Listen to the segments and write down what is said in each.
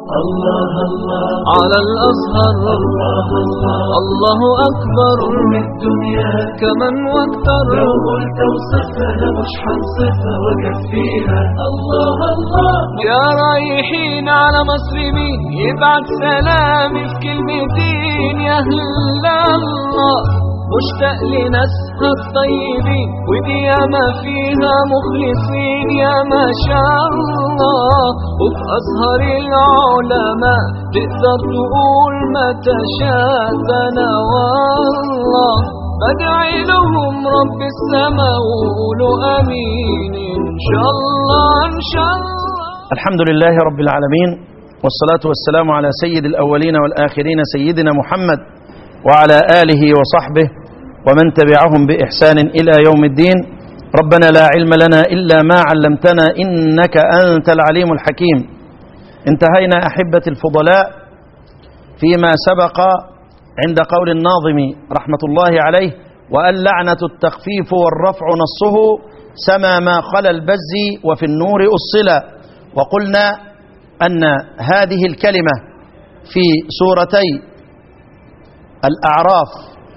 الله الله على الأزهر الله الله الله أكبر من الدنيا كمن واكتر لو قلت وصفها مش حنصفها وكفيها الله الله يا رايحين على مسلمين يبعت سلامي في كلمتين يا أهل الله مشتاق لناسها الطيبين ودي ياما فيها مخلصين يا ما شاء الله وفي أزهر العلماء تقدر تقول ما تشاء أنا والله بدعي لهم رب السماء وقولوا أمين إن شاء الله إن شاء الله الحمد لله رب العالمين والصلاة والسلام على سيد الأولين والآخرين سيدنا محمد وعلى آله وصحبه ومن تبعهم بإحسان إلى يوم الدين ربنا لا علم لنا إلا ما علمتنا إنك أنت العليم الحكيم انتهينا أحبة الفضلاء فيما سبق عند قول الناظم رحمة الله عليه وأن لعنة التخفيف والرفع نصه سما ما خلا البز وفي النور أصلا وقلنا أن هذه الكلمة في سورتي الأعراف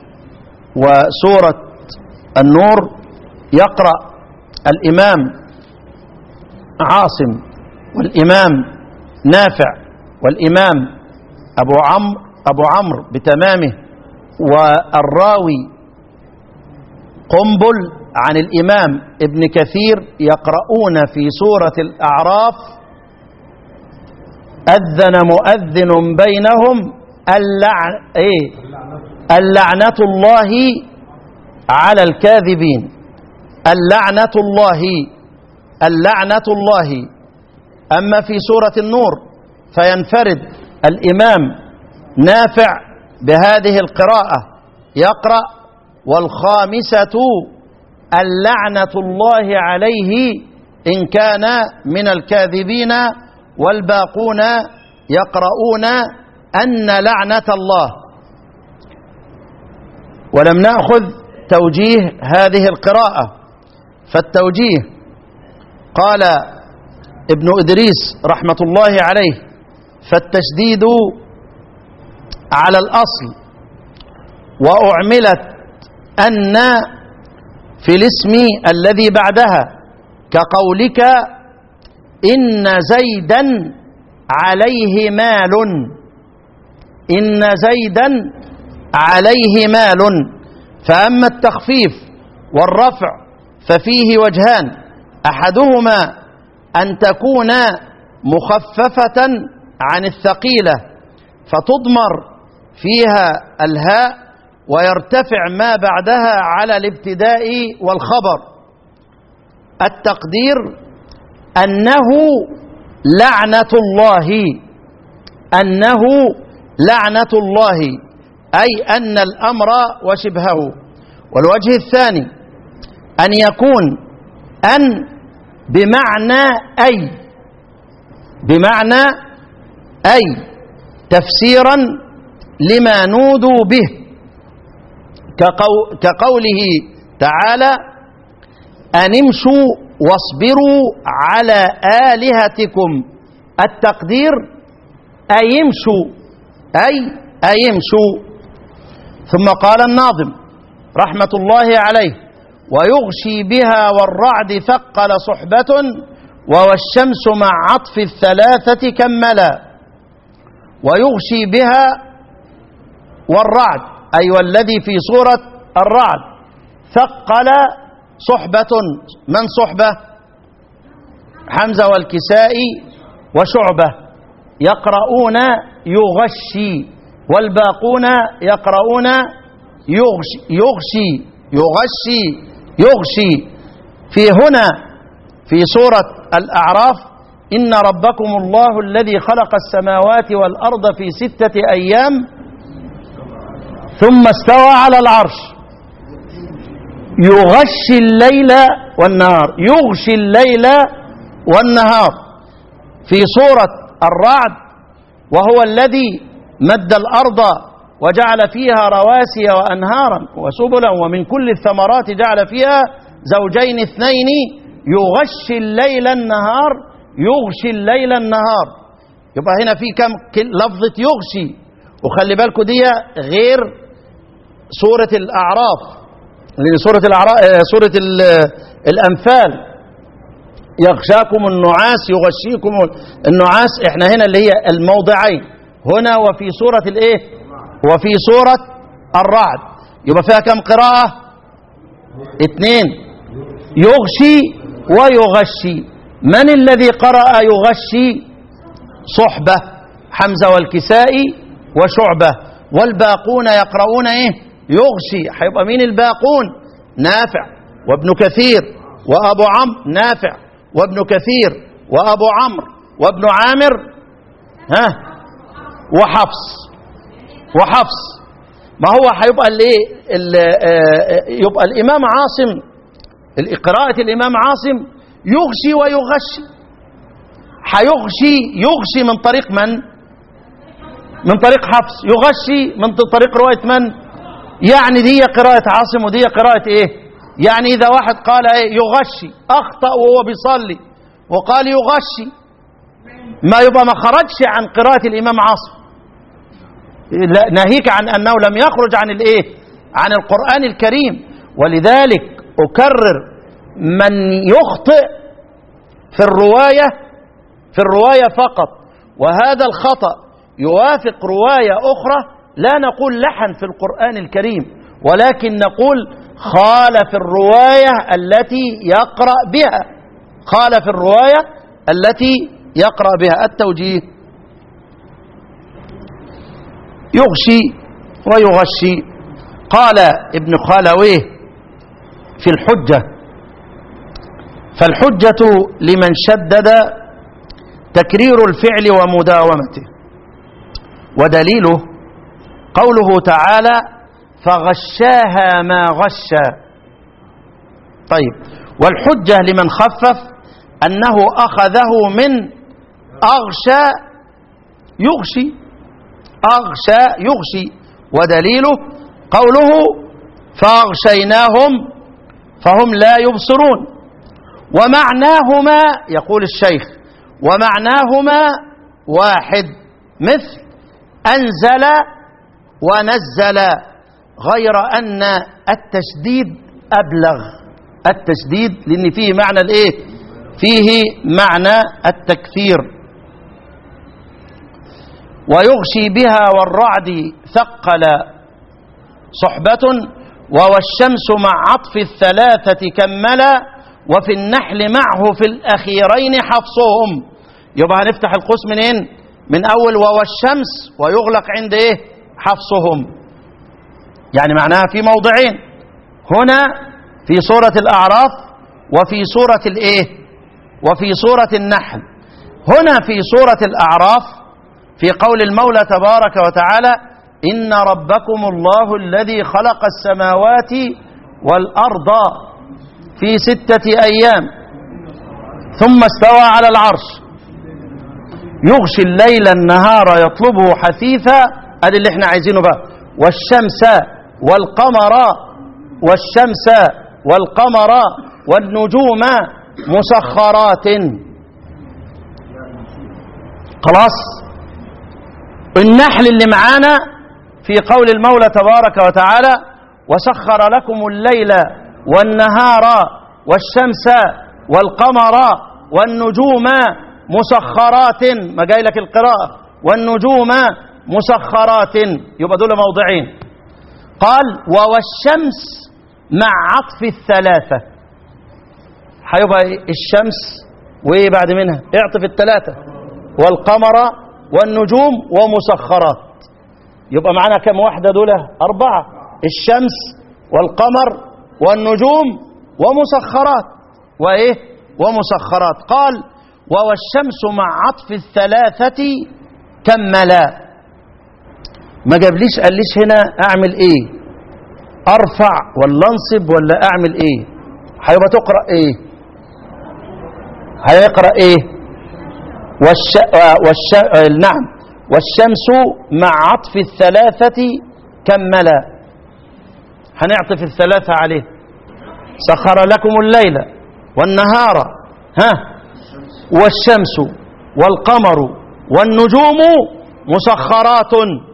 وسورة النور يقرأ الإمام عاصم والإمام نافع والإمام أبو عمرو أبو عمرو بتمامه والراوي قنبل عن الإمام ابن كثير يقرؤون في سورة الأعراف أذن مؤذن بينهم اللعن إيه اللعنة الله على الكاذبين اللعنة الله اللعنة الله أما في سورة النور فينفرد الإمام نافع بهذه القراءة يقرأ والخامسة اللعنة الله عليه إن كان من الكاذبين والباقون يقرؤون أن لعنة الله ولم نأخذ توجيه هذه القراءة فالتوجيه قال ابن إدريس رحمة الله عليه فالتشديد على الأصل وأعملت أن في الاسم الذي بعدها كقولك إن زيدا عليه مال إن زيدا عليه مال فأما التخفيف والرفع ففيه وجهان أحدهما أن تكون مخففة عن الثقيلة فتضمر فيها الهاء ويرتفع ما بعدها على الابتداء والخبر التقدير أنه لعنة الله أنه لعنة الله أي أن الأمر وشبهه والوجه الثاني أن يكون أن بمعنى أي بمعنى أي تفسيرا لما نودوا به كقو كقوله تعالى أن امشوا واصبروا على آلهتكم التقدير أيمشوا أي أيمشوا ثم قال الناظم رحمة الله عليه ويغشي بها والرعد ثقل صحبة والشمس مع عطف الثلاثة كملا ويغشي بها والرعد أي والذي في صورة الرعد ثقل صحبة من صحبة حمزة والكسائي وشعبة يقرؤون يغشي والباقون يقرؤون يغشي يغشي يغشي يغشي في هنا في سورة الأعراف إن ربكم الله الذي خلق السماوات والأرض في ستة أيام ثم استوى على العرش يغشي الليل والنهار يغشي الليل والنهار في سورة الرعد وهو الذي مد الأرض وجعل فيها رواسي وأنهارا وسبلا ومن كل الثمرات جعل فيها زوجين اثنين يغشي الليل النهار يغشي الليل النهار يبقى هنا في كم كل- لفظة يغشي وخلي بالكم دي غير سورة الأعراف لأن سورة الأعراف آه، سورة ال- الأنفال يغشاكم النعاس يغشيكم النعاس احنا هنا اللي هي الموضعين هنا وفي سورة الايه وفي سورة الرعد يبقى فيها كم قراءة اثنين يغشي ويغشي من الذي قرأ يغشي صحبة حمزة والكسائي وشعبة والباقون يقرؤون ايه يغشي هيبقى مين الباقون نافع وابن كثير وابو عمرو نافع وابن كثير وابو عمرو وابن عامر ها وحفص وحفص ما هو هيبقى الايه ال- آه، يبقى الامام عاصم قراءة الامام عاصم يغشي ويغشي هيغشي يغشي من طريق من من طريق حفص يغشي من طريق رواية من يعني دي قراءة عاصم ودي قراءة ايه يعني اذا واحد قال ايه يغشي اخطأ وهو بيصلي وقال يغشي ما يبقى ما خرجش عن قراءة الامام عاصم لا ناهيك عن انه لم يخرج عن الايه عن القرآن الكريم ولذلك اكرر من يخطئ في الرواية في الرواية فقط وهذا الخطأ يوافق رواية أخرى لا نقول لحن في القرآن الكريم ولكن نقول خالف الرواية التي يقرأ بها خالف الرواية التي يقرأ بها التوجيه يغشي ويغشي قال ابن خالويه في الحجة فالحجة لمن شدد تكرير الفعل ومداومته ودليله قوله تعالى فغشاها ما غشى طيب والحجة لمن خفف أنه أخذه من أغشى يغشي أغشى يغشي ودليله قوله فأغشيناهم فهم لا يبصرون ومعناهما يقول الشيخ ومعناهما واحد مثل أنزل ونزل غير أن التشديد أبلغ التشديد لأن فيه معنى الإيه فيه معنى التكثير ويغشي بها والرعد ثقل صحبة والشمس مع عطف الثلاثة كملا وفي النحل معه في الأخيرين حفصهم يبقى هنفتح القوس منين من أول والشمس ويغلق عند إيه حفصهم يعني معناها في موضعين هنا في سورة الأعراف وفي سورة الإيه وفي سورة النحل هنا في سورة الأعراف في قول المولى تبارك وتعالى إن ربكم الله الذي خلق السماوات والأرض في ستة أيام ثم استوى على العرش يغشي الليل النهار يطلبه حثيثا ادي اللي احنا عايزينه بقى والشمس والقمر والشمس والقمر والنجوم مسخرات خلاص النحل اللي معانا في قول المولى تبارك وتعالى وسخر لكم الليل والنهار والشمس والقمر والنجوم مسخرات ما جاي لك القراءة والنجوم مسخرات يبقى دول موضعين قال والشمس مع عطف الثلاثة هيبقى الشمس وايه بعد منها اعطف الثلاثة والقمر والنجوم ومسخرات يبقى معانا كم واحدة دول أربعة الشمس والقمر والنجوم ومسخرات وإيه ومسخرات قال والشمس مع عطف الثلاثة كملا ما جابليش قاليش هنا أعمل إيه أرفع ولا أنصب ولا أعمل إيه هيبقى تقرأ إيه هيقرأ إيه والش... والش... نعم والشمس مع عطف الثلاثة كملا هنعطف الثلاثة عليه سخر لكم الليل والنهار ها والشمس والقمر والنجوم مسخرات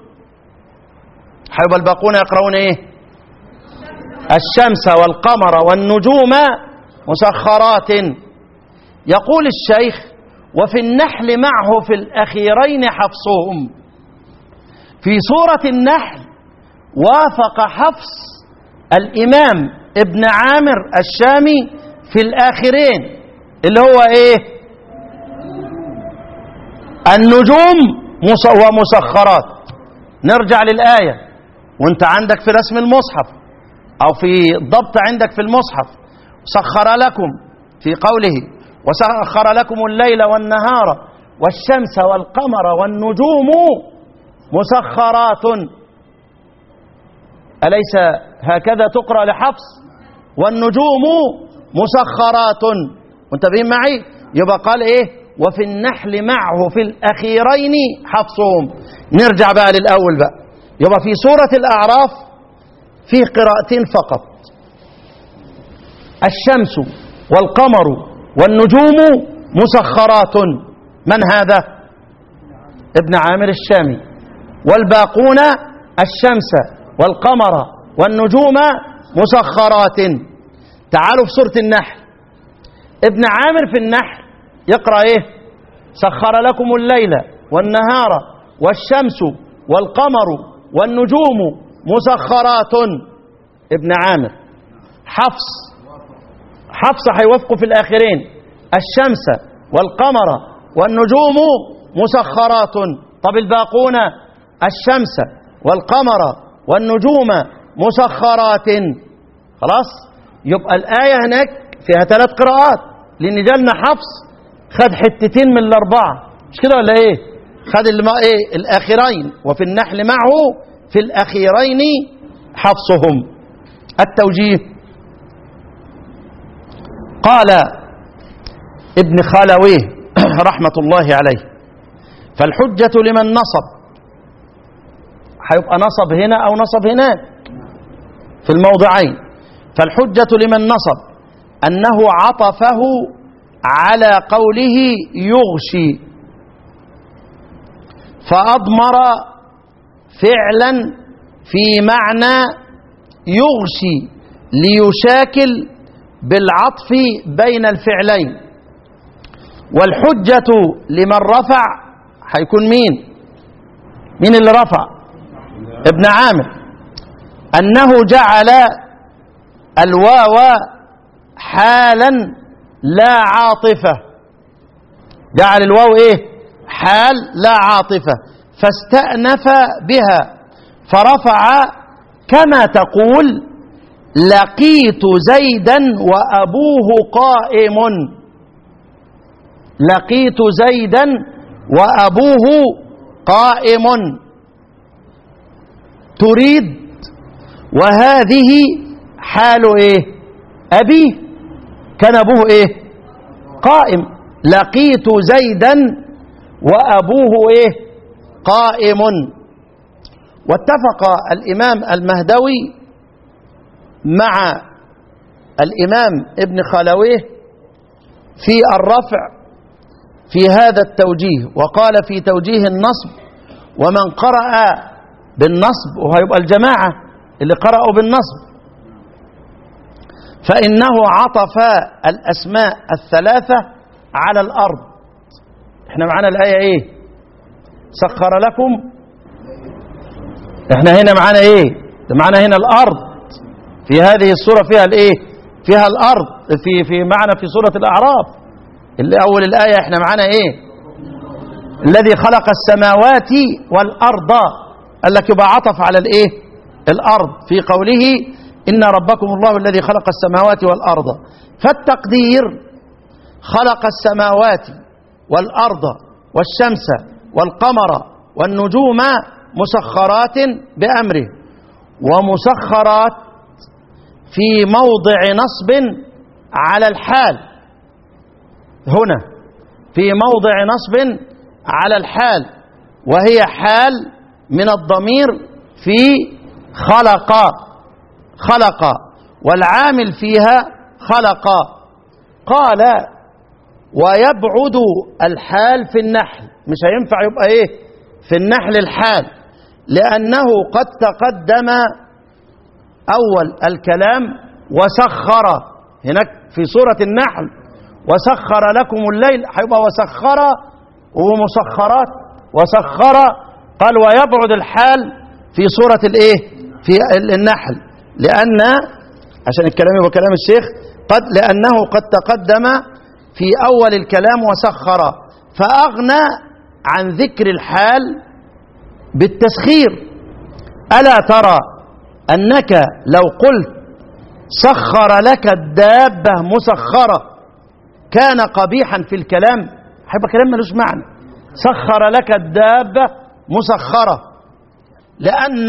هيبقى الباقون يقرؤون ايه الشمس والقمر والنجوم مسخرات يقول الشيخ وفي النحل معه في الأخيرين حفصهم في سورة النحل وافق حفص الإمام ابن عامر الشامي في الآخرين اللي هو إيه النجوم مس- ومسخرات نرجع للآية وانت عندك في رسم المصحف أو في ضبط عندك في المصحف سخر لكم في قوله وسخر لكم الليل والنهار والشمس والقمر والنجوم مسخرات أليس هكذا تقرأ لحفص والنجوم مسخرات منتبهين معي يبقى قال ايه وفي النحل معه في الأخيرين حفصهم نرجع بقى للأول بقى يبقى في سورة الأعراف فيه قراءتين فقط الشمس والقمر والنجوم مسخرات من هذا ابن عامر الشامي والباقون الشمس والقمر والنجوم مسخرات تعالوا في سورة النحل ابن عامر في النحل يقرأ ايه سخر لكم الليل والنهار والشمس والقمر والنجوم مسخرات ابن عامر حفص حفص هيوافقوا في الآخرين الشمس والقمر والنجوم مسخرات طب الباقون الشمس والقمر والنجوم مسخرات خلاص يبقى الآية هناك فيها ثلاث قراءات لأن جالنا حفص خد حتتين من الأربعة مش كده ولا إيه خد اللي ما إيه الآخرين وفي النحل معه في الأخيرين حفصهم التوجيه قال ابن خالويه رحمة الله عليه فالحجة لمن نصب هيبقى نصب هنا أو نصب هناك في الموضعين فالحجة لمن نصب أنه عطفه على قوله يغشي فأضمر فعلا في معنى يغشي ليشاكل بالعطف بين الفعلين والحجة لمن رفع هيكون مين مين اللي رفع ابن عامر أنه جعل الواو حالا لا عاطفة جعل الواو ايه حال لا عاطفة فاستأنف بها فرفع كما تقول لقيت زيدا وأبوه قائم لقيت زيدا وأبوه قائم تريد وهذه حال ايه أبيه كان أبوه ايه قائم لقيت زيدا وأبوه ايه قائم واتفق الإمام المهدوي مع الإمام ابن خلويه في الرفع في هذا التوجيه وقال في توجيه النصب ومن قرأ بالنصب وهيبقى الجماعة اللي قرأوا بالنصب فإنه عطف الأسماء الثلاثة على الأرض احنا معانا الآية ايه سخر لكم احنا هنا معانا ايه ده معانا هنا الأرض في هذه السورة فيها الايه فيها الأرض في في معنا في سورة الأعراف اللي أول الآية احنا معانا ايه الذي خلق السماوات والأرض قال لك يبقى عطف على الايه الأرض في قوله إن ربكم الله الذي خلق السماوات والأرض فالتقدير خلق السماوات والأرض والشمس والقمر والنجوم مسخرات بأمره ومسخرات في موضع نصب على الحال هنا في موضع نصب على الحال وهي حال من الضمير في خلق خلق والعامل فيها خلق قال ويبعد الحال في النحل مش هينفع يبقى ايه في النحل الحال لأنه قد تقدم أول الكلام وسخر هناك في سورة النحل وسخر لكم الليل هيبقى وسخر ومسخرات وسخر قال ويبعد الحال في سورة الايه في النحل لأن عشان الكلام يبقى كلام الشيخ قد لأنه قد تقدم في أول الكلام وسخر فأغنى عن ذكر الحال بالتسخير ألا ترى أنك لو قلت سخر لك الدابة مسخرة كان قبيحا في الكلام هيبقى كلام ملوش معنى سخر لك الدابة مسخرة لأن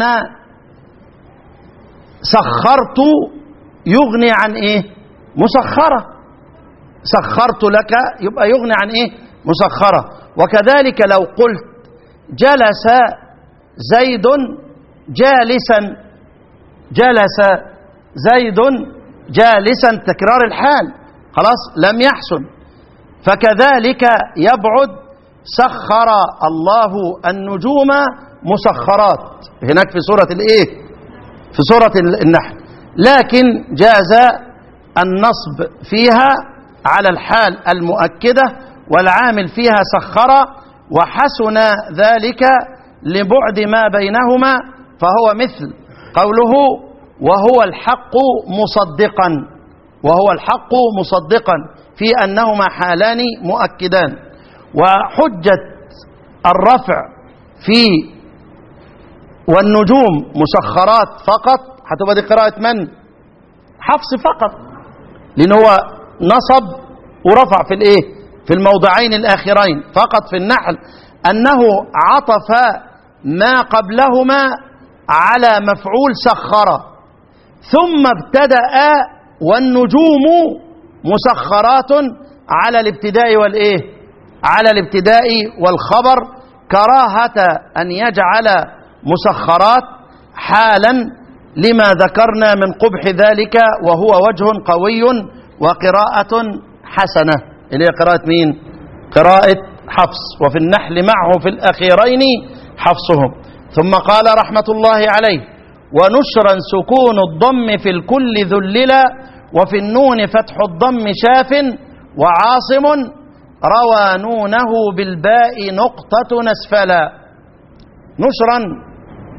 سخرت يغني عن إيه مسخرة سخرت لك يبقى يغني عن إيه مسخرة وكذلك لو قلت جلس زيد جالسا جلس زيد جالسا تكرار الحال خلاص لم يحسن فكذلك يبعد سخر الله النجوم مسخرات هناك في سورة الايه في سورة النحل لكن جاز النصب فيها على الحال المؤكدة والعامل فيها سخر وحسن ذلك لبعد ما بينهما فهو مثل قوله وهو الحق مصدقا وهو الحق مصدقا في أنهما حالان مؤكدان وحجة الرفع في والنجوم مسخرات فقط هتبقى دي قراءة من؟ حفص فقط لأن هو نصب ورفع في الايه؟ في الموضعين الآخرين فقط في النحل أنه عطف ما قبلهما على مفعول سخر ثم ابتدأ والنجوم مسخرات على الابتداء والايه على الابتداء والخبر كراهة أن يجعل مسخرات حالا لما ذكرنا من قبح ذلك وهو وجه قوي وقراءة حسنة اللي هي قراءة مين قراءة حفص وفي النحل معه في الأخيرين حفصهم ثم قال رحمة الله عليه ونشرا سكون الضم في الكل ذللا وفي النون فتح الضم شاف وعاصم روى نونه بالباء نقطة نسفلا نشرا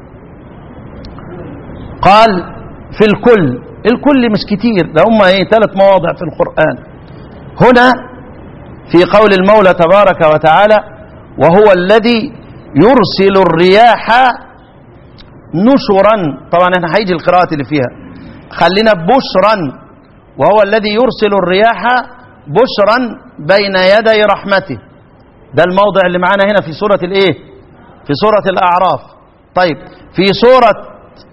قال في الكل الكل مش كتير ده هم ايه ثلاث مواضع في القرآن هنا في قول المولى تبارك وتعالى وهو الذي يرسل الرياح نشرا طبعا احنا هيجي القراءة اللي فيها خلينا بشرا وهو الذي يرسل الرياح بشرا بين يدي رحمته ده الموضع اللي معانا هنا في سورة الايه في سورة الاعراف طيب في سورة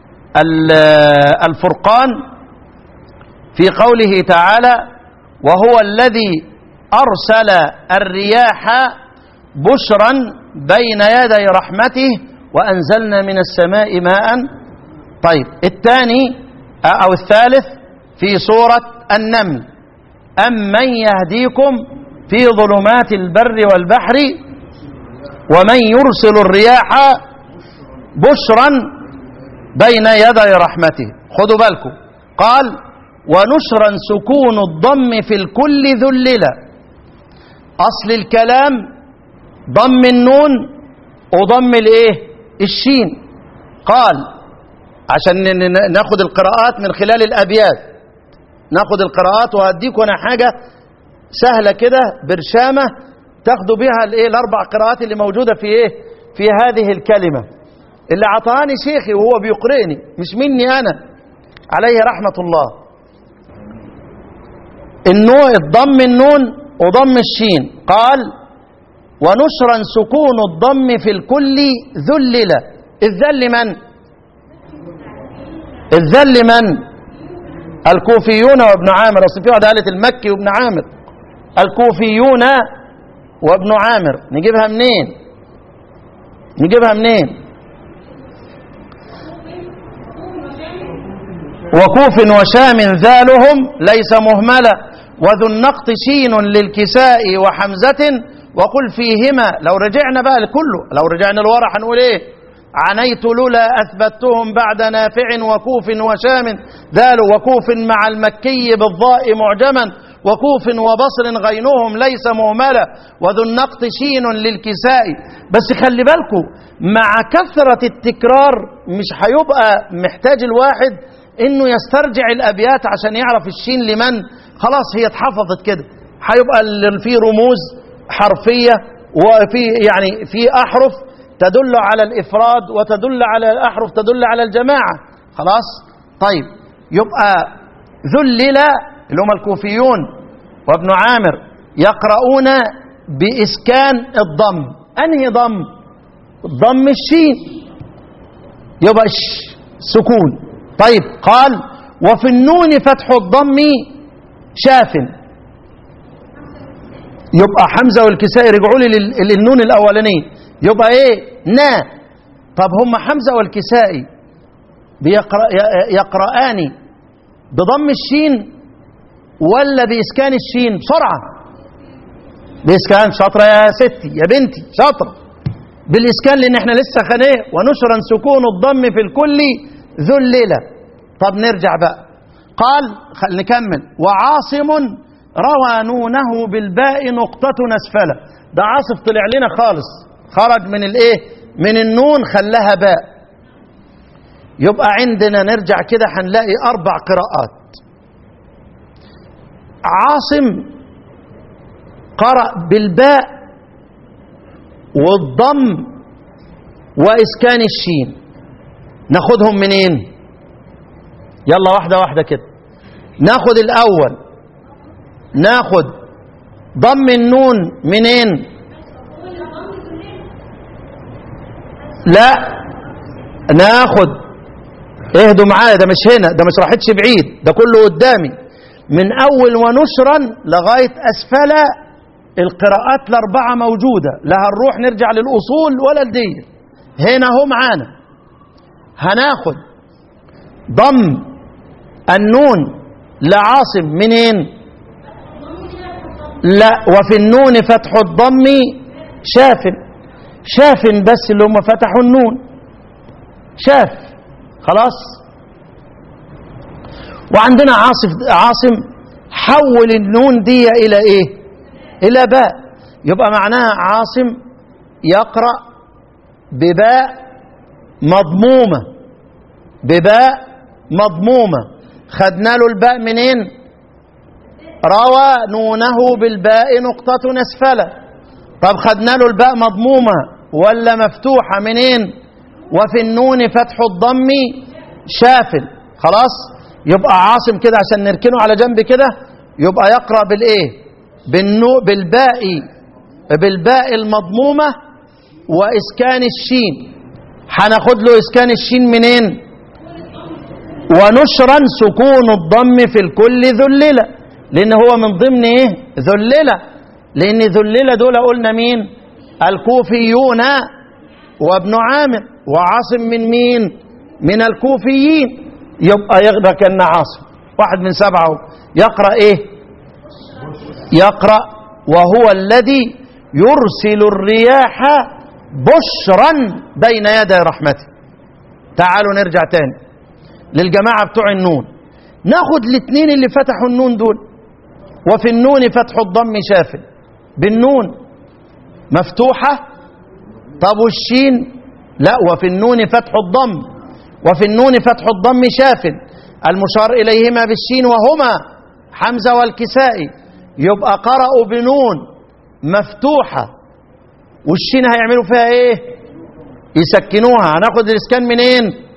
الفرقان في قوله تعالى وهو الذي أرسل الرياح بشرا بين يدي رحمته وأنزلنا من السماء ماء طيب الثاني أو الثالث في سورة النمل أمن يهديكم في ظلمات البر والبحر ومن يرسل الرياح بشرا بين يدي رحمته خدوا بالكم قال ونشرا سكون الضم في الكل ذللا أصل الكلام ضم النون وضم الايه الشين قال عشان ناخد القراءات من خلال الأبيات ناخد القراءات وهديكم أنا حاجة سهلة كده برشامة تاخدوا بها الايه الأربع قراءات اللي موجودة في ايه في هذه الكلمة اللي عطاني شيخي وهو بيقرئني مش مني أنا عليه رحمة الله النوع الضم النون وضم الشين قال ونشرا سكون الضم في الكل ذلل الذل من الذل من الكوفيون وابن عامر اصل في واحد قالت المكي وابن عامر الكوفيون وابن عامر نجيبها منين نجيبها منين وكوف وشام ذالهم ليس مهملا وذو النقط شين للكساء وحمزة وقل فيهما لو رجعنا بقى لكله لو رجعنا لورا هنقول ايه عنيت لولا اثبتهم بعد نافع وكوف وشام دال وكوف مع المكي بالضاء معجما وكوف وبصر غينهم ليس مهملا وذو النقط شين للكساء بس خلي بالكم مع كثرة التكرار مش هيبقى محتاج الواحد انه يسترجع الابيات عشان يعرف الشين لمن خلاص هي اتحفظت كده هيبقى ال- في رموز حرفية وفي يعني في احرف تدل على الافراد وتدل على احرف تدل على الجماعة خلاص طيب يبقى ذلل اللي هم الكوفيون وابن عامر يقرؤون بإسكان الضم أنهي ضم ضم الشين يبقى ش سكون طيب قال وفي النون فتح الضم شاف يبقى حمزة والكسائي رجعوا لي لل- للنون الأولانية يبقى إيه نا طب هم حمزة والكسائي بيقرأ ي- يقرآن بضم الشين ولا بإسكان الشين بسرعة بإسكان شاطرة يا ستي يا بنتي شاطرة بالإسكان لأن احنا لسه خانيه ونشرا سكون الضم في الكل ذللة طب نرجع بقى قال خل نكمل وعاصم روى نونه بالباء نقطة أسفلة ده عاصف طلع لنا خالص خرج من الايه من النون خلاها باء يبقى عندنا نرجع كده هنلاقي أربع قراءات عاصم قرأ بالباء والضم وإسكان الشين ناخدهم منين يلا واحدة واحدة كده ناخد الأول ناخد ضم النون منين لا ناخد اهدوا معايا ده مش هنا ده مش راحتش بعيد ده كله قدامي من اول ونشرا لغايه اسفل القراءات الاربعه موجوده لا هنروح نرجع للاصول ولا لدي هنا هو معانا هناخد ضم النون لعاصم منين لا وفي النون فتح الضم شاف شاف بس اللي هم فتحوا النون شاف خلاص وعندنا عاصف عاصم حول النون دي الى ايه الى باء يبقى معناها عاصم يقرا بباء مضمومه بباء مضمومه خدنا له الباء منين روى نونه بالباء نقطة أسفلة طب خدنا له الباء مضمومة ولا مفتوحة منين وفي النون فتح الضم شافل خلاص يبقى عاصم كده عشان نركنه على جنب كده يبقى يقرأ بالإيه بالنو بالباء بالباء المضمومة وإسكان الشين هناخد له إسكان الشين منين ونشرا سكون الضم في الكل ذللة لأن هو من ضمن إيه ذللة لأن ذللة دول قلنا مين الكوفيون وابن عامر وعاصم من مين من الكوفيين يبقى يقرأ كأن عاصم واحد من سبعة يقرأ إيه يقرأ وهو الذي يرسل الرياح بشرا بين يدي رحمته تعالوا نرجع تاني للجماعة بتوع النون ناخد الاثنين اللي فتحوا النون دول وفي النون فتح الضم شافل بالنون مفتوحة طب والشين لا وفي النون فتح الضم وفي النون فتح الضم شافل المشار إليهما بالشين وهما حمزة والكسائي يبقى قرأوا بنون مفتوحة والشين هيعملوا فيها ايه يسكنوها هناخد الاسكان منين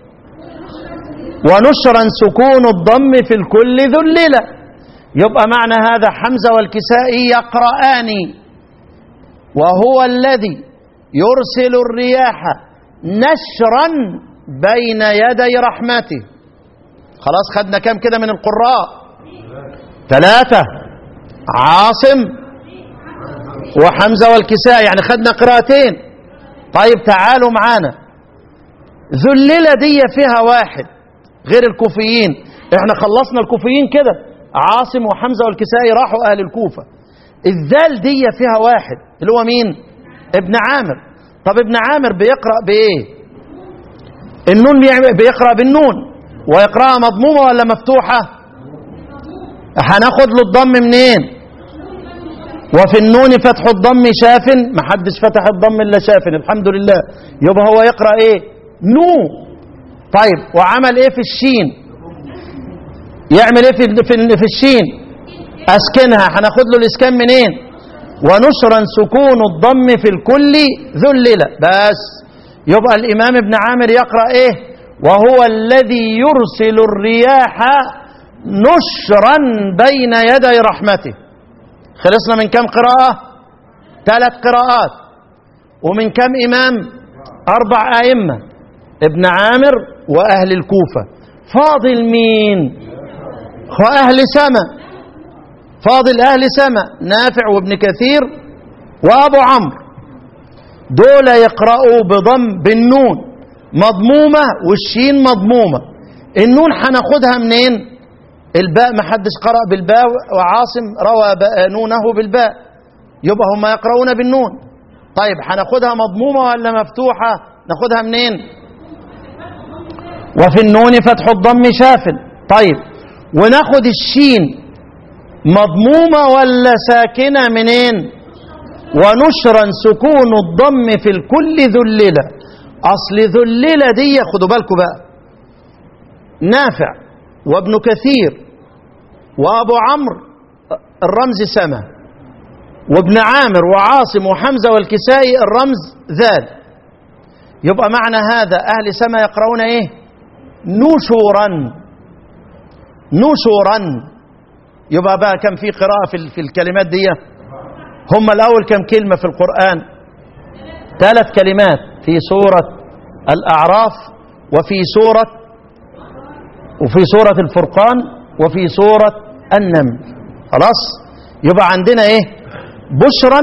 ونشرا سكون الضم في الكل ذللة يبقى معنى هذا حمزة والكسائي يقرآن وهو الذي يرسل الرياح نشرا بين يدي رحمته خلاص خدنا كام كده من القراء ثلاثة عاصم وحمزة والكساء يعني خدنا قراءتين طيب تعالوا معانا ذللة دي فيها واحد غير الكوفيين احنا خلصنا الكوفيين كده عاصم وحمزة والكسائي راحوا اهل الكوفة الذال دي فيها واحد اللي هو مين ابن عامر طب ابن عامر بيقرأ بايه النون بيعمل- بيقرأ بالنون ويقرأها مضمومة ولا مفتوحة هناخد له الضم منين وفي النون فتح الضم شاف ما حدش فتح الضم الا شاف الحمد لله يبقى هو يقرا ايه نو طيب وعمل ايه في الشين يعمل ايه في في, في الشين اسكنها هناخد له الاسكان منين ونشرا سكون الضم في الكل ذلل بس يبقى الامام ابن عامر يقرا ايه وهو الذي يرسل الرياح نشرا بين يدي رحمته خلصنا من كم قراءة ثلاث قراءات ومن كم إمام أربع أئمة ابن عامر وأهل الكوفة فاضل مين وأهل سما فاضل أهل سما نافع وابن كثير وأبو عمرو دول يقرأوا بضم بالنون مضمومة والشين مضمومة النون هناخدها منين الباء ما حدش قرأ بالباء وعاصم روى باء- نونه بالباء يبقى هم يقرؤون بالنون طيب هناخدها مضمومة ولا مفتوحة ناخدها منين وفي النون فتح الضم شافل طيب وناخد الشين مضمومة ولا ساكنة منين ونشرا سكون الضم في الكل ذللة أصل ذللة دي خدوا بالكم بقى نافع وابن كثير وابو عمرو الرمز سما وابن عامر وعاصم وحمزه والكسائي الرمز ذال يبقى معنى هذا اهل سما يقرؤون ايه نشورا نشورا يبقى بقى كم في قراءه في, ال- في الكلمات دي هم الاول كم كلمه في القران ثلاث كلمات في سوره الاعراف وفي سوره وفي سورة الفرقان وفي سورة النمل خلاص يبقى عندنا ايه بشرا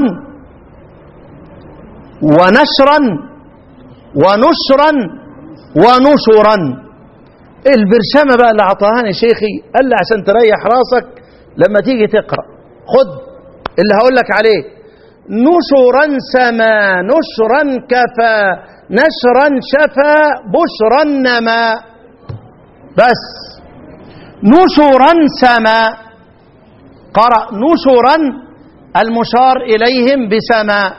ونشرا ونشرا ونشرا البرشامة بقى اللي عطاهاني شيخي قال لي عشان تريح راسك لما تيجي تقرأ خد اللي هقول لك عليه نشرا سما نشرا كفى نشرا شفى بشرا نما بس نشرا سما قرأ نشرا المشار إليهم بسما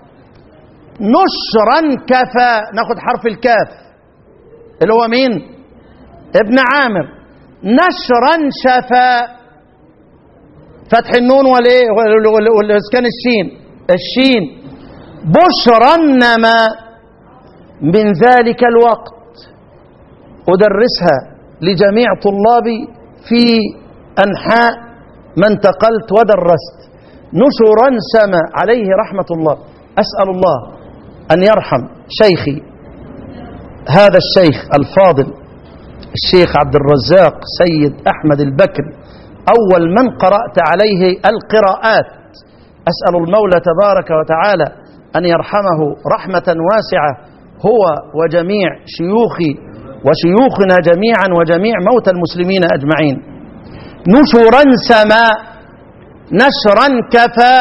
نشرا كفى ناخد حرف الكاف اللي هو مين ابن عامر نشرا شفا فتح النون والايه وال- وال- والاسكان الشين الشين بشرا نما من ذلك الوقت أدرسها لجميع طلابي في أنحاء ما انتقلت ودرست نشرا سما عليه رحمة الله أسأل الله أن يرحم شيخي هذا الشيخ الفاضل الشيخ عبد الرزاق سيد أحمد البكري أول من قرأت عليه القراءات أسأل المولى تبارك وتعالى أن يرحمه رحمة واسعة هو وجميع شيوخي وشيوخنا جميعا وجميع موتى المسلمين أجمعين نشرا سما نشرا كفى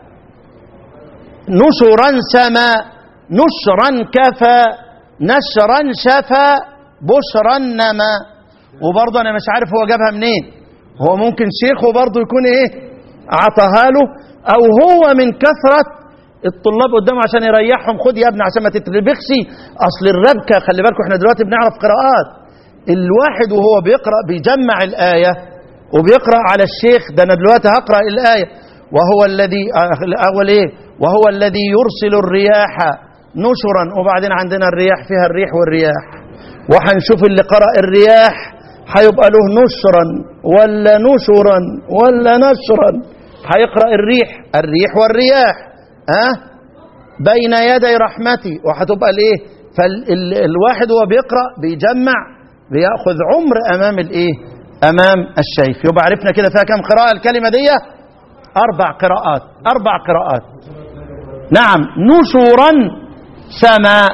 نشرا سما نشرا كفى نشرا شفى بشرا نما وبرضه انا مش عارف هو جابها منين هو ممكن شيخه برضه يكون ايه عطاها له او هو من كثره الطلاب قدامه عشان يريحهم خد يا ابني عشان ما تتربخش اصل الربكه خلي بالكم احنا دلوقتي بنعرف قراءات الواحد وهو بيقرا بيجمع الايه وبيقرا على الشيخ ده انا دلوقتي هقرا الايه وهو الذي آه، الاول ايه وهو الذي يرسل الرياح نشرا وبعدين عندنا الرياح فيها الريح والرياح وهنشوف اللي قرأ الرياح هيبقى له نشرا ولا نشرا ولا نشرا هيقرأ الريح الريح والرياح ها أه؟ بين يدي رحمتي وهتبقى الايه فالواحد وهو بيقرأ بيجمع بياخذ عمر امام الايه امام الشيخ يبقى عرفنا كده فيها كم قراءة الكلمة دي اربع قراءات اربع قراءات نعم نشورا سماء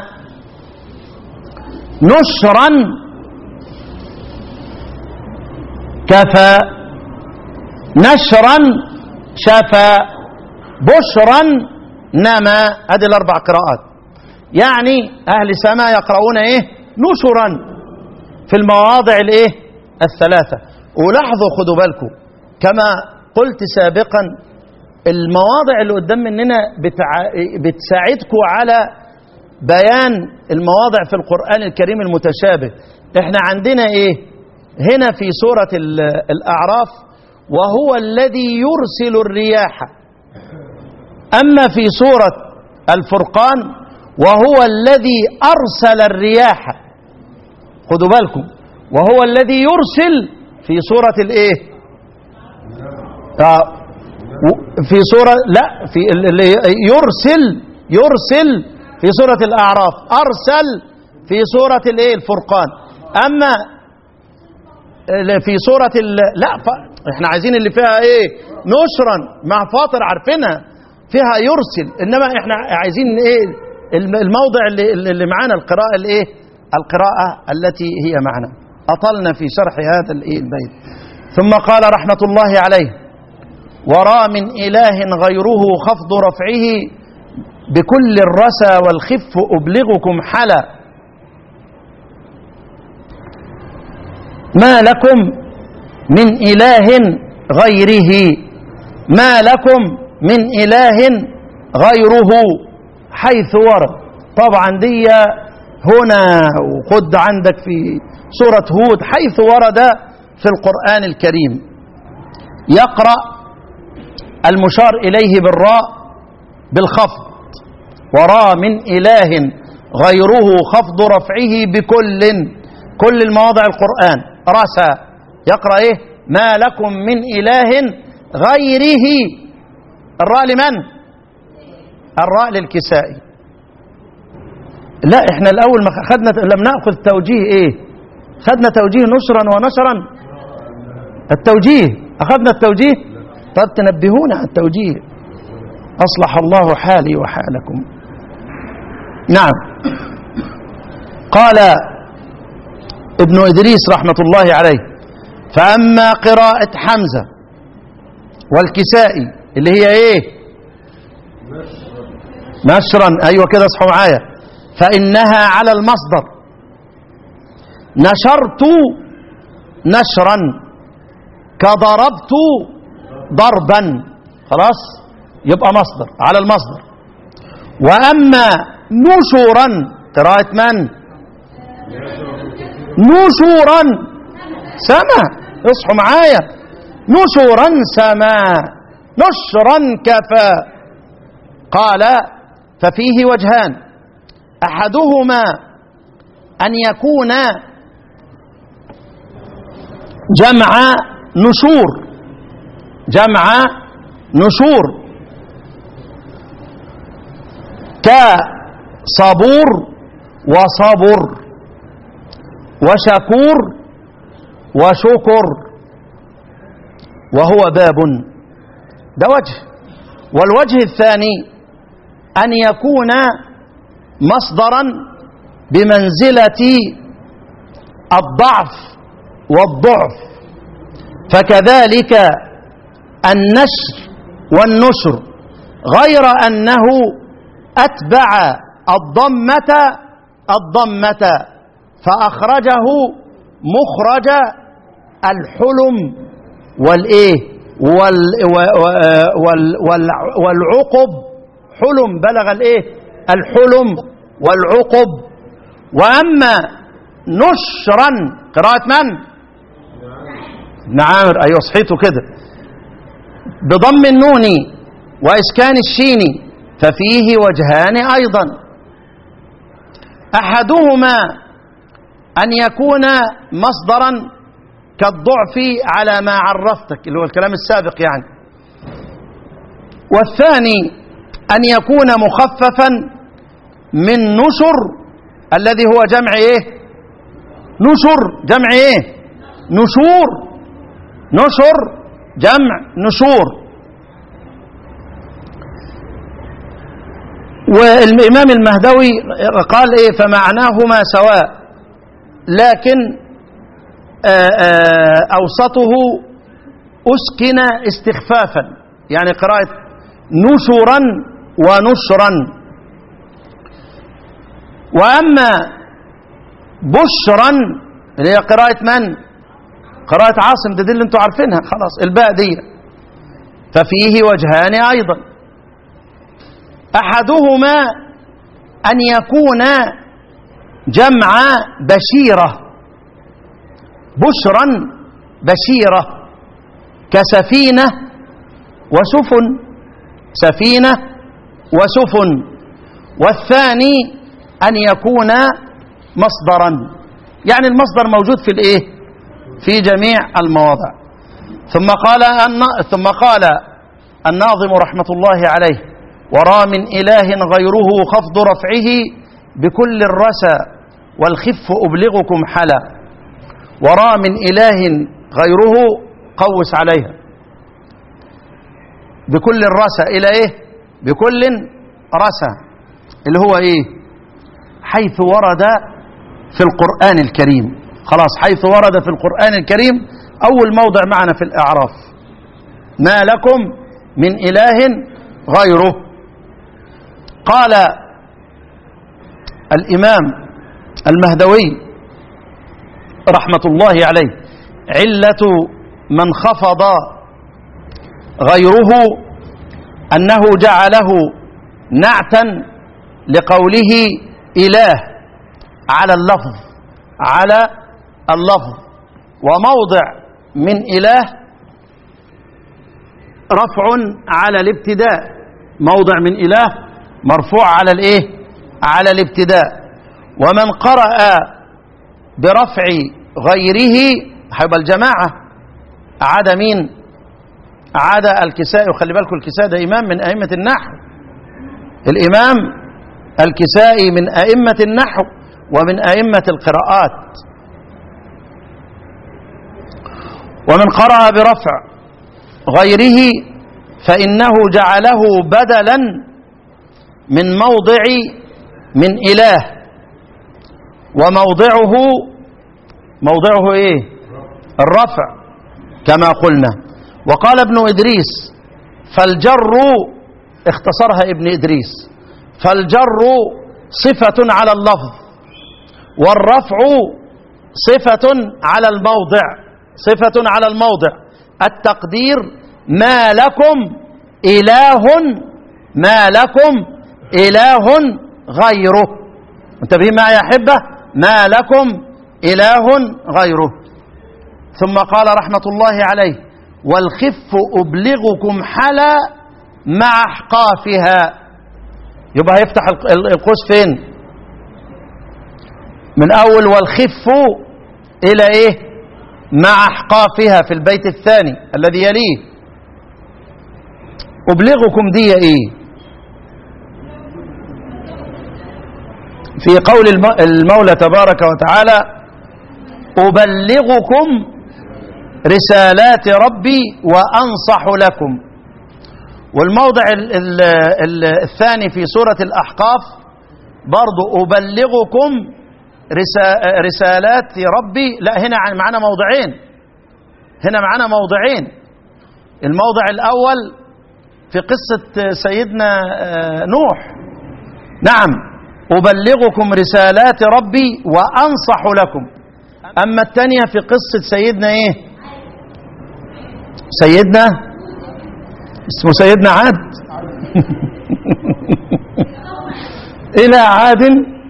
نشرا كفى نشرا شفى بشرا نما ادي الاربع قراءات يعني اهل سماء يقرؤون ايه نشرا في المواضع الايه الثلاثه ولاحظوا خدوا بالكم كما قلت سابقا المواضع اللي قدام مننا بتع... بتساعدكم على بيان المواضع في القرآن الكريم المتشابه احنا عندنا ايه هنا في سورة ال- الأعراف وهو الذي يرسل الرياح أما في سورة الفرقان وهو الذي أرسل الرياح خدوا بالكم وهو الذي يرسل في سورة الايه آه، و- في سورة لا في ال- اللي يرسل يرسل في سورة الأعراف أرسل في سورة الايه الفرقان أما ال- في سورة ال... لا ف... احنا عايزين اللي فيها ايه نشرا مع فاطر عارفينها فيها يرسل انما احنا عايزين ايه الم- الموضع اللي, اللي معانا القراءة الايه القراءة التي هي معنا أطلنا في شرح هذا الايه البيت ثم قال رحمة الله عليه ورا من إله غيره خفض رفعه بكل الرسى والخف أبلغكم حلا ما لكم من إله غيره ما لكم من إله غيره حيث ورد طبعا دي هنا وخد عندك في سورة هود حيث ورد في القرآن الكريم يقرأ المشار إليه بالراء بالخفض ورا من إله غيره خفض رفعه بكل كل المواضع القرآن رسى يقرأ إيه ما لكم من إله غيره الراء لمن الراء للكسائي لا احنا الأول ما خدنا لم نأخذ توجيه إيه خدنا توجيه نشرا ونشرا التوجيه أخذنا التوجيه طب تنبهونا على التوجيه أصلح الله حالي وحالكم نعم قال ابن إدريس رحمة الله عليه فأما قراءة حمزة والكسائي اللي هي ايه نشرا ايوه كده اصحوا معايا فانها على المصدر نشرت نشرا كضربت ضربا خلاص يبقى مصدر على المصدر واما نشورا قراءه من نشورا سما اصحوا معايا نشورا سما نشرا كفى قال ففيه وجهان احدهما ان يكون جمع نشور جمع نشور كصبور وصبر وشكور وشكر وهو باب ده وجه والوجه الثاني أن يكون مصدرا بمنزلة الضعف والضعف فكذلك النشر والنشر غير أنه أتبع الضمة الضمة فأخرجه مخرج الحلم والإيه وال وال وال والعقب حلم بلغ الإيه الحلم والعقب وأما نشرا قراءة من ابن عامر أيوة صحيته كده بضم النون وإسكان الشين ففيه وجهان أيضا أحدهما أن يكون مصدرا كالضعف على ما عرفتك اللي هو الكلام السابق يعني والثاني أن يكون مخففا من نشر الذي هو جمع ايه نشر جمع ايه نشور نشر جمع نشور والإمام المهدوي قال إيه فمعناهما سواء لكن آآ آآ أوسطه أسكن استخفافا يعني قراءة نشورا ونشرا وأما بشرا اللي هي قراءة من قراءة عاصم دي, دي اللي انتوا عارفينها خلاص الباء دي ففيه وجهان أيضا أحدهما أن يكون جمع بشيرة بشرا بشيرة كسفينة وسفن سفينة وسفن والثاني أن يكون مصدرا يعني المصدر موجود في الايه في جميع المواضع ثم قال الن- ثم قال الناظم رحمة الله عليه ورا من إله غيره خفض رفعه بكل الرسى والخف أبلغكم حلا ورا من إله غيره قوس عليها بكل الرسى إلى إيه بكل رسى اللي هو إيه حيث ورد في القرآن الكريم خلاص حيث ورد في القرآن الكريم أول موضع معنا في الإعراف ما لكم من إله غيره قال الإمام المهدوي رحمة الله عليه علة من خفض غيره أنه جعله نعتا لقوله إله على اللفظ على اللفظ وموضع من إله رفع على الابتداء موضع من إله مرفوع على الإيه على الابتداء ومن قرأ برفع غيره هيبقى الجماعة عاد مين عاد الكسائي وخلي بالكم الكسائي ده إمام من أئمة النحو الإمام الكسائي من أئمة النحو ومن أئمة القراءات ومن قرأ برفع غيره فإنه جعله بدلا من موضع من إله وموضعه موضعه إيه الرفع كما قلنا وقال ابن إدريس فالجر اختصرها ابن إدريس فالجر صفة على اللفظ والرفع صفة على الموضع صفة على الموضع التقدير ما لكم إله ما لكم إله غيره انتبهين معي يا أحبة ما لكم إله غيره ثم قال رحمة الله عليه والخف أبلغكم حلا مع أحقافها يبقى هيفتح القوس فين من أول والخف إلى إيه مع أحقافها في البيت الثاني الذي يليه أبلغكم دي إيه في قول المولى تبارك وتعالى أبلغكم رسالات ربي وأنصح لكم والموضع ال ال ال الثاني في سورة الأحقاف برضو أبلغكم رسا رسالات ربي لا هنا معنا موضعين هنا معنا موضعين الموضع الأول في قصة سيدنا نوح نعم أبلغكم رسالات ربي وأنصح لكم أما الثانية في قصة سيدنا إيه سيدنا اسمه سيدنا عاد إلى عاد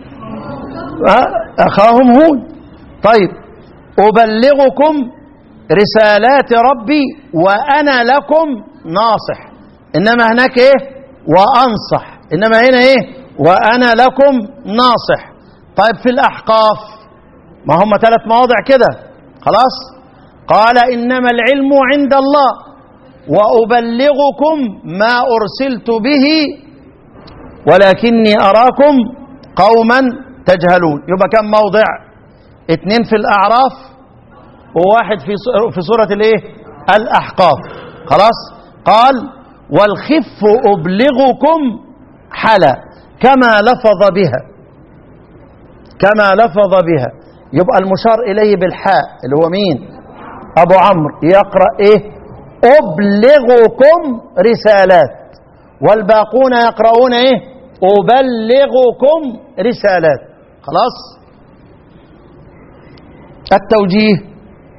أخاهم هود طيب أبلغكم رسالات ربي وأنا لكم ناصح إنما هناك إيه وأنصح إنما هنا إيه وأنا لكم ناصح طيب في الأحقاف ما هم ثلاث مواضع كده خلاص قال إنما العلم عند الله وأبلغكم ما أرسلت به ولكني أراكم قوما تجهلون يبقى كم موضع اتنين في الأعراف وواحد في في سورة الايه الأحقاف خلاص قال والخف أبلغكم حلا كما لفظ بها كما لفظ بها يبقى المشار إليه بالحاء اللي هو مين أبو عمرو يقرأ إيه أبلغكم رسالات والباقون يقرؤون ايه أبلغكم رسالات خلاص التوجيه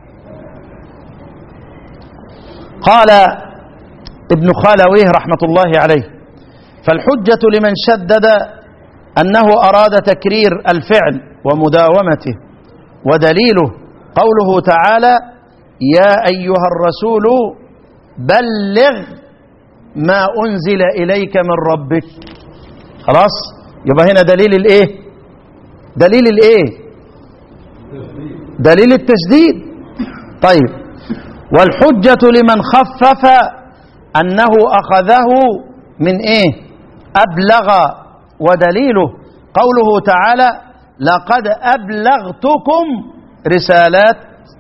قال ابن خالويه رحمة الله عليه فالحجة لمن شدد أنه أراد تكرير الفعل ومداومته ودليله قوله تعالى يا أيها الرسول بلغ ما أنزل إليك من ربك خلاص يبقى هنا دليل الإيه دليل الإيه دليل التشديد طيب والحجة لمن خفف أنه أخذه من إيه أبلغ ودليله قوله تعالى لقد أبلغتكم رسالات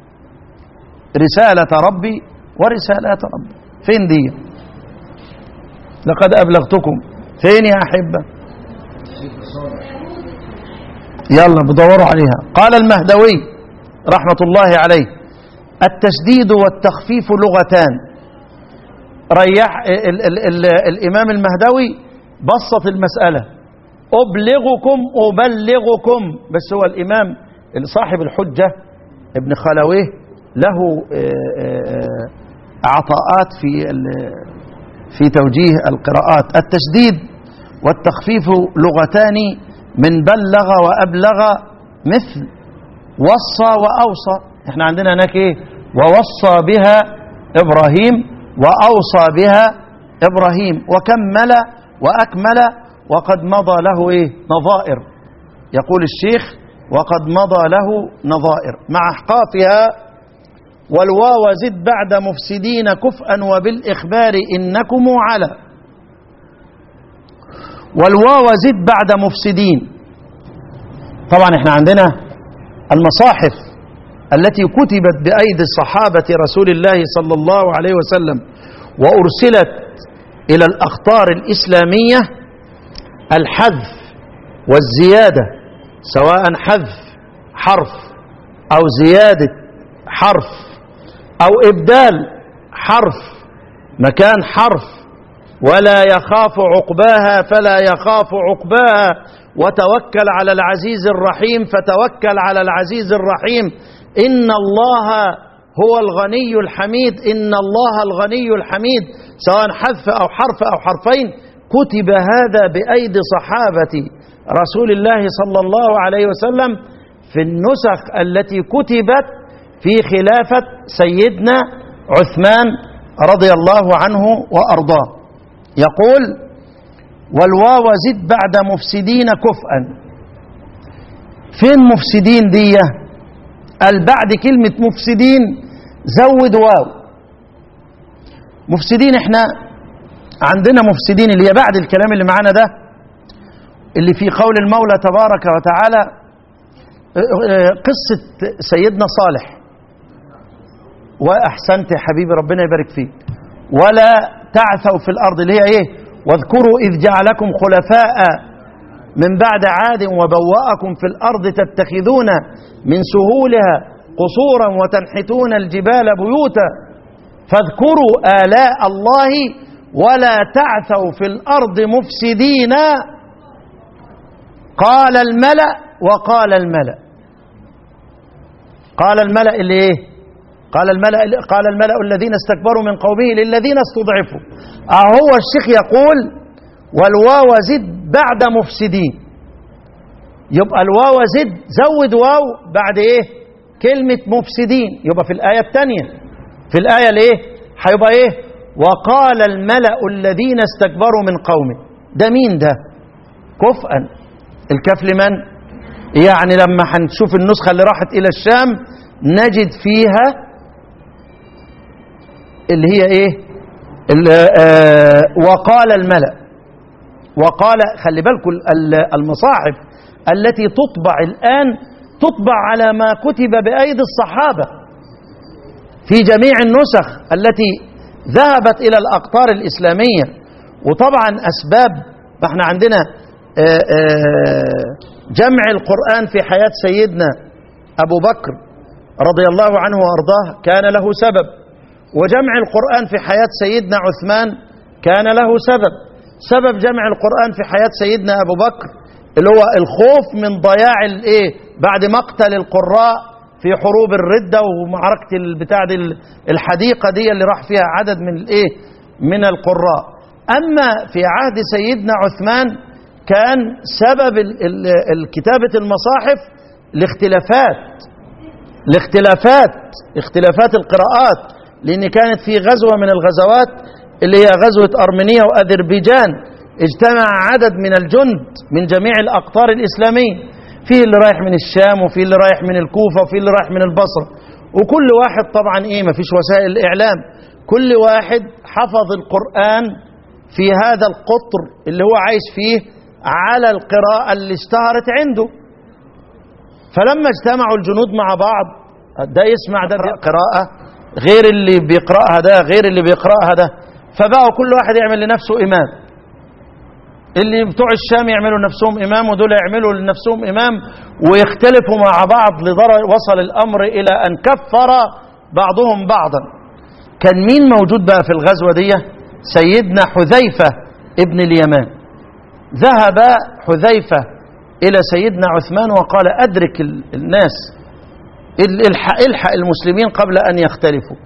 رسالة ربي ورسالات ربي فين دي لقد أبلغتكم فين يا أحبة يلا بدوروا عليها قال المهدوي رحمة الله عليه التشديد والتخفيف لغتان ريح ال ال ال الإمام المهدوي بسط المسألة أبلغكم أبلغكم بس هو الإمام صاحب الحجة ابن خلويه له عطاءات في في توجيه القراءات التشديد والتخفيف لغتان من بلغ وأبلغ مثل وصى وأوصى احنا عندنا هناك ايه ووصى بها إبراهيم وأوصى بها إبراهيم وكمل وأكمل وقد مضى له ايه نظائر يقول الشيخ وقد مضى له نظائر مع احقاقها والواو زد بعد مفسدين كفءا وبالإخبار إنكم على والواو زد بعد مفسدين طبعا احنا عندنا المصاحف التي كتبت بأيدي الصحابة رسول الله صلى الله عليه وسلم وأرسلت إلى الأخطار الإسلامية الحذف والزيادة سواء حذف حرف أو زيادة حرف أو إبدال حرف مكان حرف ولا يخاف عقباها فلا يخاف عقباها وتوكل على العزيز الرحيم فتوكل على العزيز الرحيم إن الله هو الغني الحميد إن الله الغني الحميد سواء حذف أو حرف أو حرفين كتب هذا بأيدي صحابة رسول الله صلى الله عليه وسلم في النسخ التي كتبت في خلافة سيدنا عثمان رضي الله عنه وأرضاه يقول والواو زد بعد مفسدين كفءا فين مفسدين دي قال بعد كلمة مفسدين زود واو مفسدين احنا عندنا مفسدين اللي هي بعد الكلام اللي معانا ده اللي في قول المولى تبارك وتعالى قصة سيدنا صالح وأحسنت يا حبيبي ربنا يبارك فيك ولا تعثوا في الأرض اللي هي إيه واذكروا إذ جعلكم خلفاء من بعد عاد وبوأكم في الأرض تتخذون من سهولها قصورا وتنحتون الجبال بيوتا فاذكروا آلاء الله ولا تعثوا في الأرض مفسدين قال الملأ وقال الملأ قال الملأ اللي ايه قال الملأ قال الملأ الذين استكبروا من قومه للذين استضعفوا أهو الشيخ يقول والواو زد بعد مفسدين يبقى الواو زد زود واو بعد ايه كلمة مفسدين يبقى في الآية الثانية في الآية الايه هيبقى ايه وقال الملأ الذين استكبروا من قومه ده مين ده كفءا الكاف لمن يعني لما هنشوف النسخة اللي راحت إلى الشام نجد فيها اللي هي ايه آه وقال الملأ وقال خلي بالكم المصاحف التي تطبع الآن تطبع على ما كتب بأيدي الصحابة في جميع النسخ التي ذهبت إلى الأقطار الإسلامية وطبعا أسباب احنا عندنا آآ آآ جمع القرآن في حياة سيدنا أبو بكر رضي الله عنه وأرضاه كان له سبب وجمع القرآن في حياة سيدنا عثمان كان له سبب سبب جمع القرآن في حياة سيدنا أبو بكر اللي هو الخوف من ضياع الايه بعد مقتل القراء في حروب الردة ومعركة البتاع دي الحديقة دي اللي راح فيها عدد من الايه من القراء أما في عهد سيدنا عثمان كان سبب ال- ال- ال- كتابة المصاحف الاختلافات الاختلافات اختلافات القراءات لأن كانت في غزوة من الغزوات اللي هي غزوة أرمينيا وأذربيجان اجتمع عدد من الجند من جميع الأقطار الإسلامية في اللي رايح من الشام وفي اللي رايح من الكوفة وفي اللي رايح من البصرة وكل واحد طبعا ايه ما فيش وسائل الإعلام كل واحد حفظ القرآن في هذا القطر اللي هو عايش فيه على القراءة اللي اشتهرت عنده فلما اجتمعوا الجنود مع بعض ده يسمع ده قراءة غير اللي بيقرأها ده غير اللي بيقرأها ده فبقوا كل واحد يعمل لنفسه إمام اللي بتوع الشام يعملوا لنفسهم إمام ودول يعملوا لنفسهم إمام ويختلفوا مع بعض لدرجة وصل الأمر إلى أن كفر بعضهم بعضا كان مين موجود بقى في الغزوة دي سيدنا حذيفة ابن اليمان ذهب حذيفة إلى سيدنا عثمان وقال أدرك ال- الناس ال- الحق, الحق المسلمين قبل أن يختلفوا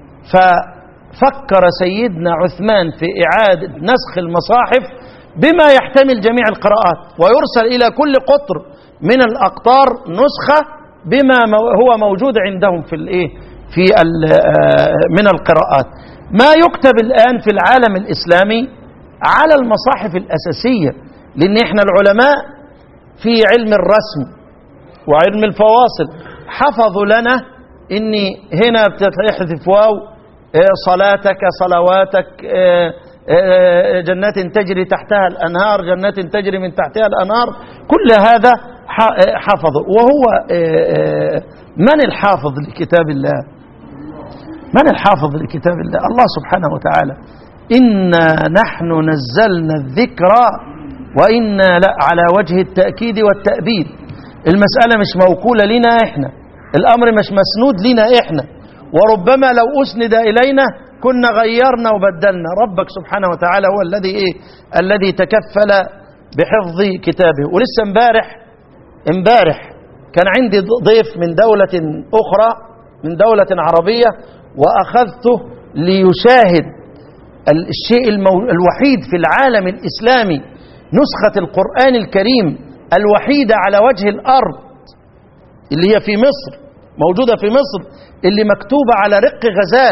ففكر سيدنا عثمان في إعادة نسخ المصاحف بما يحتمل جميع القراءات ويرسل إلى كل قطر من الأقطار نسخة بما مو- هو موجود عندهم في الإيه في ال- آه، من القراءات ما يكتب الآن في العالم الإسلامي على المصاحف الأساسية لأن إحنا العلماء في علم الرسم وعلم الفواصل حفظوا لنا ان هنا بتحذف واو آه، صلاتك صلواتك آه، آه، جنات تجري تحتها الانهار جنات تجري من تحتها الانهار كل هذا ح- آه، حفظه وهو آه، آه، من الحافظ لكتاب الله من الحافظ لكتاب الله الله سبحانه وتعالى إنا نحن نزلنا الذكر وإنا لا على وجه التأكيد والتأبيد المسألة مش موكولة لنا إحنا الأمر مش مسنود لنا إحنا وربما لو أسند إلينا كنا غيرنا وبدلنا ربك سبحانه وتعالى هو الذي إيه الذي تكفل بحفظ كتابه ولسه امبارح امبارح كان عندي ضيف من دولة أخرى من دولة عربية وأخذته ليشاهد الشيء المو... الوحيد في العالم الإسلامي نسخة القرآن الكريم الوحيدة على وجه الأرض اللي هي في مصر موجودة في مصر اللي مكتوبة على رق غزال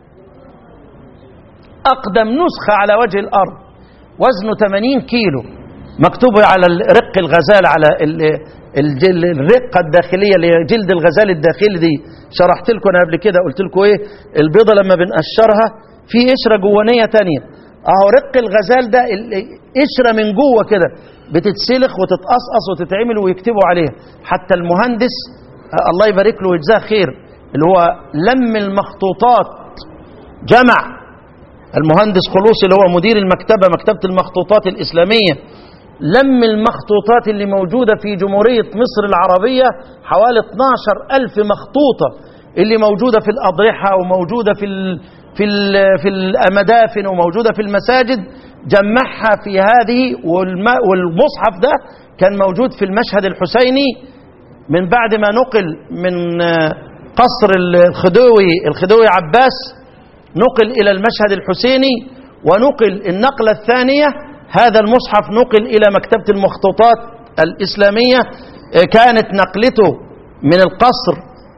أقدم نسخة على وجه الأرض وزنه 80 كيلو مكتوب على رق الغزال على ال- الجل الرقة الداخلية اللي هي جلد الغزال الداخلي دي شرحت لكم أنا قبل كده قلت لكم ايه البيضة لما بنقشرها في قشرة جوانية تانية اهو رق الغزال ده ال- قشرة من جوه كده بتتسلخ وتتقصقص وتتعمل ويكتبوا عليها حتى المهندس آه، الله يبارك له ويجزاه خير اللي هو لم المخطوطات جمع المهندس خلوصي اللي هو مدير المكتبة مكتبة المخطوطات الإسلامية لم المخطوطات اللي موجودة في جمهورية مصر العربية حوالي 12 ألف مخطوطة اللي موجودة في الأضرحة وموجودة في ال في ال في المدافن وموجودة في المساجد جمعها في هذه والم- والمصحف ده كان موجود في المشهد الحسيني من بعد ما نقل من آه، قصر الخديوي الخديوي عباس نقل إلى المشهد الحسيني ونقل النقلة الثانية هذا المصحف نقل إلى مكتبة المخطوطات الإسلامية آه، كانت نقلته من القصر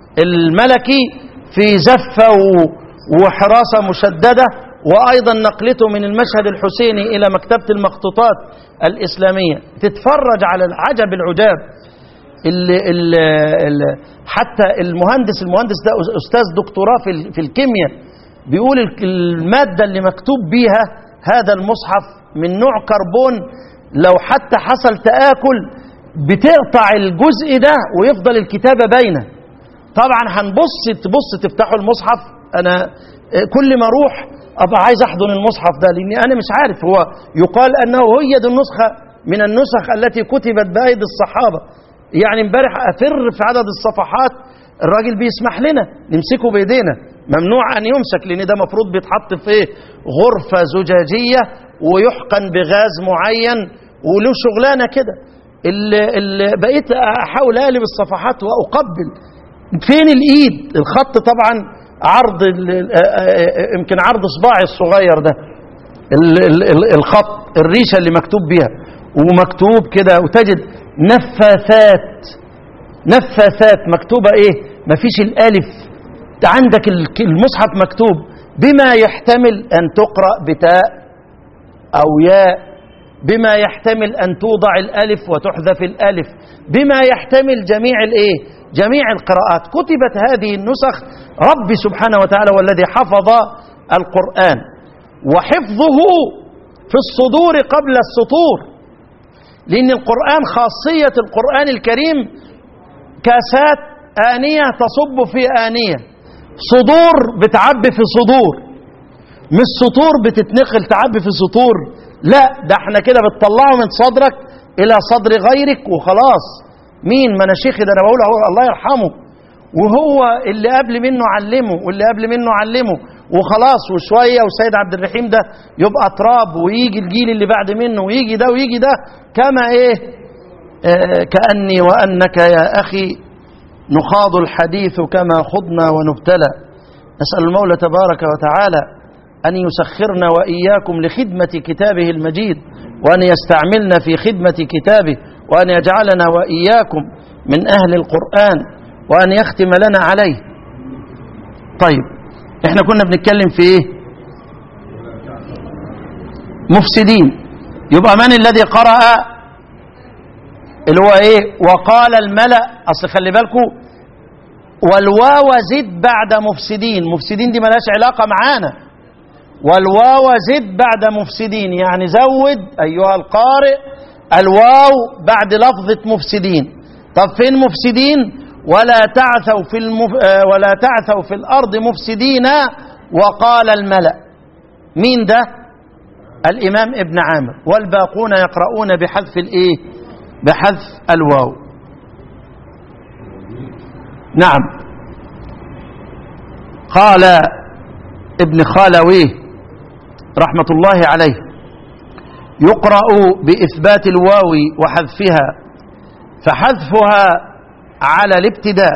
الملكي في زفة و- وحراسة مشددة وأيضا نقلته من المشهد الحسيني إلى مكتبة المخطوطات الإسلامية تتفرج على العجب العجاب ال ال ال حتى المهندس المهندس ده أستاذ دكتوراه في, ال- في الكيمياء بيقول ال- المادة اللي مكتوب بيها هذا المصحف من نوع كربون لو حتى حصل تآكل بتقطع الجزء ده ويفضل الكتابة باينة طبعا هنبص تبص تفتحوا المصحف انا آه، كل ما اروح ابقى عايز احضن المصحف ده لاني انا مش عارف هو يقال انه هي دي النسخه من النسخ التي كتبت بايدي الصحابه يعني امبارح افر في عدد الصفحات الراجل بيسمح لنا نمسكه بايدينا ممنوع ان يمسك لان ده مفروض بيتحط في ايه غرفه زجاجيه ويحقن بغاز معين وله شغلانه كده اللي اللي بقيت احاول اقلب الصفحات واقبل فين الايد الخط طبعا عرض ال- ال- آه، آه، يمكن عرض صباعي الصغير ده ال- ال- ال- الخط الريشه اللي مكتوب بيها ومكتوب كده وتجد نفاثات نفاثات مكتوبه ايه مفيش الالف أنت عندك ال- المصحف مكتوب بما يحتمل ان تقرا بتاء او ياء بما يحتمل ان توضع الالف وتحذف الالف بما يحتمل جميع الايه جميع القراءات كتبت هذه النسخ رب سبحانه وتعالى والذي حفظ القران وحفظه في الصدور قبل السطور لان القران خاصيه القران الكريم كاسات انيه تصب في انيه صدور بتعبي في صدور مش سطور بتتنقل تعبي في سطور لا ده احنا كده بتطلعه من صدرك الى صدر غيرك وخلاص مين ما انا شيخي ده انا بقول اهو الله يرحمه وهو اللي قبل منه علمه واللي قبل منه علمه وخلاص وشويه والسيد عبد الرحيم ده يبقى تراب ويجي الجيل اللي بعد منه ويجي ده ويجي ده كما ايه آه كاني وانك يا اخي نخاض الحديث كما خضنا ونبتلى نسال المولى تبارك وتعالى أن يسخرنا وإياكم لخدمة كتابه المجيد وأن يستعملنا في خدمة كتابه وأن يجعلنا وإياكم من أهل القرآن وأن يختم لنا عليه طيب احنا كنا بنتكلم في ايه مفسدين يبقى من الذي قرأ اللي هو ايه وقال الملأ اصل خلي بالكم والواو زد بعد مفسدين مفسدين دي ملهاش علاقة معانا والواو زد بعد مفسدين يعني زود أيها القارئ الواو بعد لفظة مفسدين طب فين مفسدين ولا تعثوا في المف... آه، ولا تعثوا في الأرض مفسدين وقال الملأ مين ده الإمام ابن عامر والباقون يقرؤون بحذف الإيه بحذف الواو نعم قال ابن خالويه رحمة الله عليه يقرأ بإثبات الواو وحذفها فحذفها على الابتداء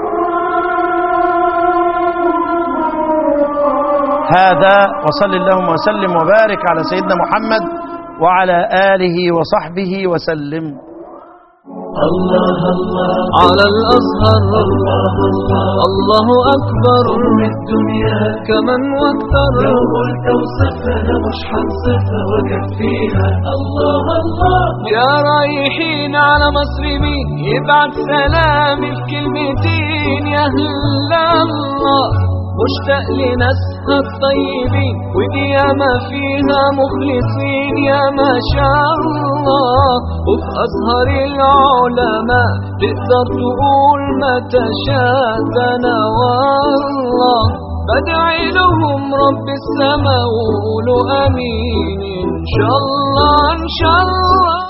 هذا وصل اللهم وسلم وبارك على سيدنا محمد وعلى آله وصحبه وسلم الله الله على الأزهر الله الله الله أكبر قرب الدنيا كمن واكثر لو قلت وصفها مش حنصفها وكفيها الله الله يا رايحين على مصر مين يبعت سلامي في كلمتين يا أهل الله مشتاق لناسها الطيبين ودي ياما فيها مخلصين يا ما شاء الله وفي أزهر العلماء تقدر تقول ما تشاء ده أنا والله بدعي لهم رب السماء وقولوا امين ان شاء الله ان شاء الله